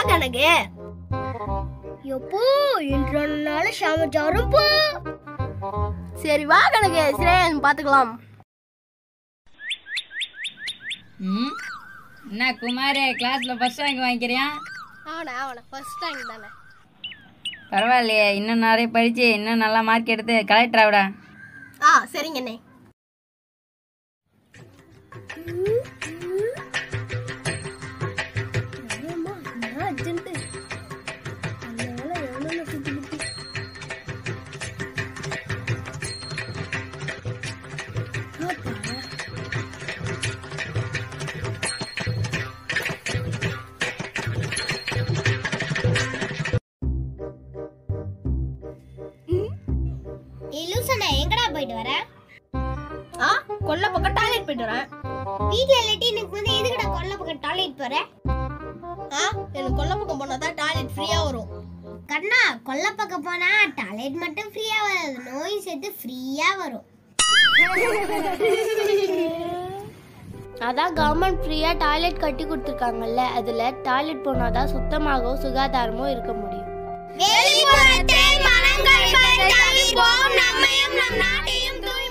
கணக்கு எப்போ இன்று நாள் சமைச்சாரும் போ சரி வா கணக்கு சிரேன் பாத்துக்கலாம் ம் என்ன குமார் கிளாஸில் ஃபர்ஸ்ட் ரேங்க் வாங்கிக்கிறியா அவனா அவனா ஃபர்ஸ்ட் ரேங்க் தானே பரவாயில்லையே இன்னும் நிறைய படித்து இன்னும் நல்லா மார்க் எடுத்து கலெக்டர் ஆவிடா ஆ சரிங்கண்ணே நீ லூசண்ணா எங்கடா போயிட்டு வர ஆ கொல்ல பக்கம் டாய்லெட் போயிட்டு வரேன் வீட்ல இல்லாட்டி எனக்கு வந்து எதுக்குடா கொல்ல பக்கம் டாய்லெட் போற ஆ எனக்கு கொல்ல பக்கம் போனா தான் டாய்லெட் ஃப்ரீயா வரும் கண்ணா கொல்ல பக்கம் போனா டாய்லெட் மட்டும் ஃப்ரீயா வராது நோய் சேர்த்து ஃப்ரீயா வரும் அதான் கவர்மெண்ட் ஃப்ரீயா டாய்லெட் கட்டி கொடுத்துருக்காங்கல்ல அதுல டாய்லெட் போனாதான் சுத்தமாகவும் சுகாதாரமும் இருக்க முடியும் வெளிப்புறத்தை மனங்கள் பரத்தளிப்போம் நம்மையும் நம் நாட்டையும் தூய்